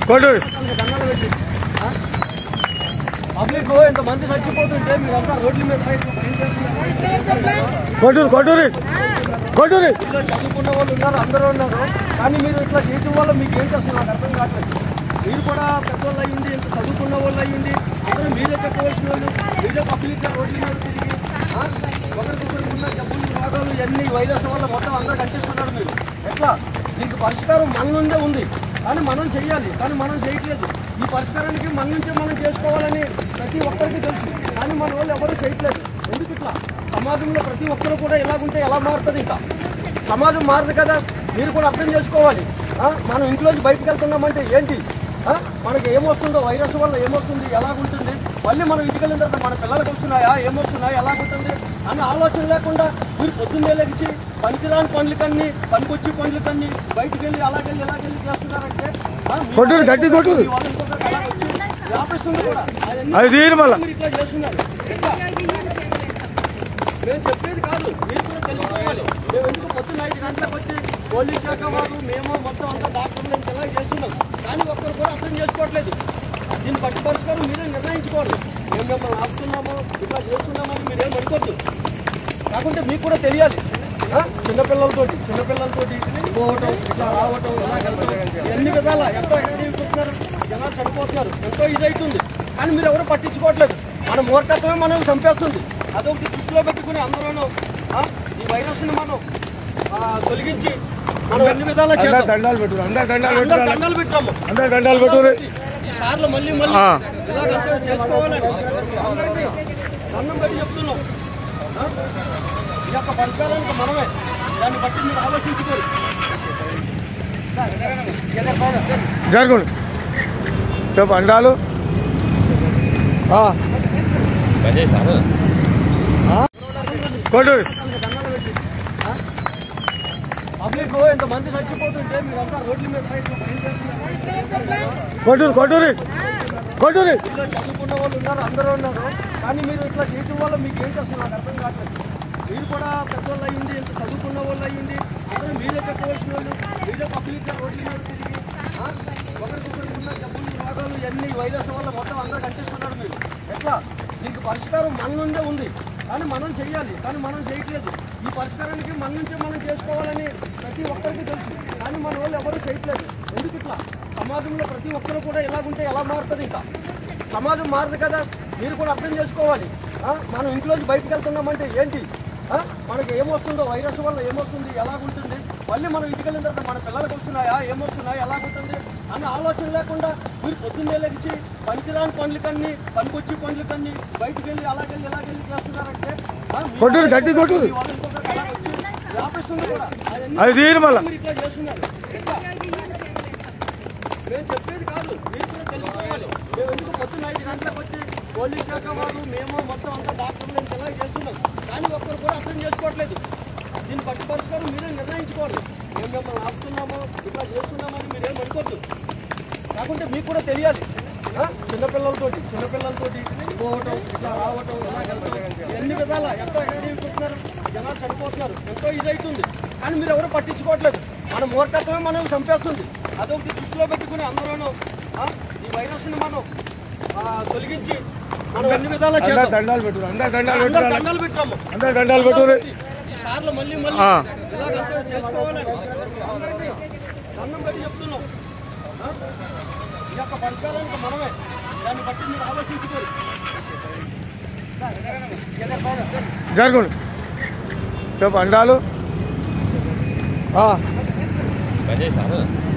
Kottoor public ఎంతమంది చచ్చిపోతుంటే మీరంతా రోడ్ల మీద బయట ఏం చేస్తున్నారు? కొట్టూరు కొట్టూరు కొట్టూరు ఇంట్లో చదువుకున్న వాళ్ళు ఉన్నారు అందరూ ఉన్నారు కానీ మీరు ఇట్లా చేయటం వల్ల మీకు ఏంటి అసలు నాకు అర్థం కావట్లేదు మీరు కూడా పెద్దవాళ్ళు అయ్యింది ఇంత చదువుకున్న వాళ్ళు అయ్యింది అందరూ మీరే చెప్పవలసిన వాళ్ళు మీరే పబ్లిక్ రోడ్ల మీద తిరిగి ఆ? ఒకరికొకరు ఉన్న జబ్బులు రోగాలు ఇవన్నీ వైరస్ వల్ల మొత్తం అందరూ కనిపిస్తున్నారు మీరు ఎట్లా దీనికి పరిష్కారం మన నుండే ఉంది కానీ మనం చెయ్యాలి కానీ మనం చేయట్లేదు ఈ పరిష్కారానికి మన నుంచే మనం చేసుకోవాలని ప్రతి ఒక్కరికి తెలుసు కానీ మన వాళ్ళు ఎవరు చేయట్లేదు ఎందుకు ఇట్లా సమాజంలో ప్రతి ఒక్కరు కూడా ఎలాగుంటే ఎలా మారుతుంది ఇంకా సమాజం మారదు కదా మీరు కూడా అర్థం చేసుకోవాలి ఆ? మనం ఇంట్లోంచి బయటకు వెళ్తున్నామంటే ఏంటి ఆ? మనకి ఏమొస్తుందో వైరస్ వల్ల ఏమొస్తుంది ఎలాగుంటుంది మళ్ళీ మనం ఇంటికి వెళ్ళిన తర్వాత మన పిల్లలకు వస్తున్నాయా ఏమొస్తున్నాయా ఎలాగుంటుంది అన్న ఆలోచన లేకుండా మీరు పొద్దున్నే లెగిసి పనికిరాని పనులకన్నీ పనికొచ్చి పనులకన్నీ బయటికి వెళ్ళి అలాగెళ్ళి ఇలాగెళ్ళి చేస్తున్నారంటే ఆ, మీ కొట్టురు, గట్టి కొట్టురు. మీ వాళ్ళని ఇంకొకరికి అలాగొచ్చి వ్యాపిస్తుంది కూడా అవన్నీ అది తీరు మళ్ళా మీరు ఇట్లా చేస్తున్నారు ఎట్లా మేము చెప్పేది కాదు మీరు కూడా తెలుసుకోవాలి మేము ఎందుకు పొద్దున్న ఐదు గంటలకు వచ్చి పోలీస్ శాఖ వారు మేము మొత్తం అంతా డాక్టర్లు ఇంత ఇలా చేస్తున్నాం కానీ ఒక్కరు కూడా అర్థం చేసుకోవట్లేదు దీన్ని బట్టి పరిష్కారం మీరే నిర్ణయించుకోవాలి మేము మిమ్మల్ని ఆపుతున్నాము ఇట్లా చేస్తున్నామని మీరేం అనుకోవద్దు కాకుంటే మీకు కూడా తెలియాలి ఆ? చిన్నపిల్లలతోటి చిన్నపిల్లలతోటి పోవటం ఇట్లా రావటం ఇలా వెళ్ళటం ఎన్ని విధాల ఎంతో ఎక్కడ చూస్తున్నారు జనాలు చనిపోతున్నారు ఎంతో ఇది అవుతుంది కానీ మీరు ఎవరు పట్టించుకోవట్లేదు మన మూర్ఖత్వమే మనం చంపేస్తుంది అదొకటి దృష్టిలో పెట్టుకుని అందరూ ఆ? ఈ వైరస్ని మనం ఆ, తొలగించి మనం ఎన్ని విధాలా అందరు చేద్దాం దండాలు పెట్టురు అందరు దండాలు అందరూ పెట్టురు దండాలు పెట్టాము అందరు దండాలు పెట్టురు ఈ సార్లు మళ్ళీ మళ్ళీ ఆ. ఇలాగంతా చేసుకోవాలని అందరికీ దండం పెట్టి చెప్తున్నాం ఆ? ఈ యొక్క పరిష్కారానికి మనమే దాన్ని బట్టి మీరు ఆలోచించుకోరు జరుగును చెప్పు అండాలు ఆ. కొట్టూరు పబ్లిక్ ఎంతమంది చచ్చిపోతుంటే మీరంతా రోడ్ల మీద బయట ఏం చేస్తున్నారు? కొట్టూరు కొట్టూరు కొట్టూరు ఇంట్లో చదువుకున్న వాళ్ళు ఉన్నారు అందరూ ఉన్నారు కానీ మీరు ఇట్లా చేయటం వల్ల మీకు ఏంటి అసలు నాకు అర్థం కావట్లేదు మీరు కూడా పెద్దవాళ్ళు అయ్యింది ఇంత చదువుకున్న వాళ్ళు అయ్యింది అందరూ మీరే చెప్పవలసిన వాళ్ళు మీరే పబ్లిక్ రోడ్ల మీద తిరిగి ఆ? ఒకరికొకరు ఉన్న జబ్బులు రోగాలు ఇవన్నీ వైరస్ వల్ల మొత్తం అందరూ కనిపిస్తున్నారు మీరు ఎట్లా దీనికి పరిష్కారం మన నుండే ఉంది కానీ మనం చెయ్యాలి కానీ మనం చేయట్లేదు ఈ పరిష్కారానికి మన నుంచే మనం చేసుకోవాలని ప్రతి ఒక్కరికి తెలుసు కానీ మన వాళ్ళు ఎవరు చేయట్లేదు ఎందుకు ఇట్లా సమాజంలో ప్రతి ఒక్కరు కూడా ఎలాగుంటే ఎలా మారుతుంది ఇంకా సమాజం మారదు కదా మీరు కూడా అర్థం చేసుకోవాలి ఆ? మనం ఇంట్లోంచి బయటకు వెళ్తున్నామంటే ఏంటి ఆ? మనకి ఏమొస్తుందో వైరస్ వల్ల ఏమొస్తుంది ఎలాగుంటుంది మళ్ళీ మనం ఇంటికి వెళ్ళిన తర్వాత మన పిల్లలకు వస్తున్నాయా ఏమొస్తున్నాయా ఎలాగుంటుంది అన్న ఆలోచన లేకుండా మీరు పొద్దున్నే లెగిసి పనికిరాని పనులకన్నీ పనికొచ్చి పనులకన్నీ బయటికి వెళ్ళి అలాగెళ్ళి ఇలాగెళ్ళి చేస్తున్నారంటే ఆ, మీ కొట్టురు, గట్టి కొట్టురు. మీ వాళ్ళని ఇంకొకరికి అలాగొచ్చి వ్యాపిస్తుంది కూడా అవన్నీ అది తీరు మళ్ళా మీరు ఇట్లా చేస్తున్నారు ఎట్లా మేము చెప్పేది కాదు మీరు కూడా తెలుసుకోవాలి మేము ఎందుకు పొద్దున్న ఐదు గంటలకు వచ్చి పోలీస్ శాఖ వారు మేము మొత్తం అంతా డాక్టర్లు ఇంత ఇలా చేస్తున్నాం కానీ ఒక్కరు కూడా అర్థం చేసుకోవట్లేదు దీన్ని బట్టి పరిష్కారం మీరే నిర్ణయించుకోవాలి మేము మిమ్మల్ని ఆపుతున్నాము ఇట్లా చేస్తున్నామని మీరేం అనుకోవద్దు కాకుంటే మీకు కూడా తెలియాలి ఆ? చిన్నపిల్లలతోటి చిన్నపిల్లలతోటి పోవటం ఇట్లా రావటం ఇలా వెళ్ళటం ఎన్ని విధాల ఎంతో ఎక్కడ చూస్తున్నారు జనాలు చనిపోతున్నారు ఎంతో ఇది అవుతుంది కానీ మీరు ఎవరు పట్టించుకోవట్లేదు మన మూర్ఖత్వమే మనం చంపేస్తుంది అదొకటి దృష్టిలో పెట్టుకుని అందరూ ఆ? ఈ వైరస్ని మనం ఆ, తొలగించి మనం ఎన్ని విధాలా అందరు చేద్దాం దండాలు పెట్టురు అందరు దండాలు అందరూ పెట్టురు దండాలు పెట్టాము అందరు దండాలు పెట్టురు ఈ సార్లు మళ్ళీ మళ్ళీ ఆ. ఇలాగంతా చేసుకోవాలని అందరికీ దండం పెట్టి చెప్తున్నాం ఆ? ఈ యొక్క పరిష్కారానికి మనమే దాన్ని బట్టి మీరు ఆలోచించుకోరు జరుగును చెప్పు అండాలు ఆ.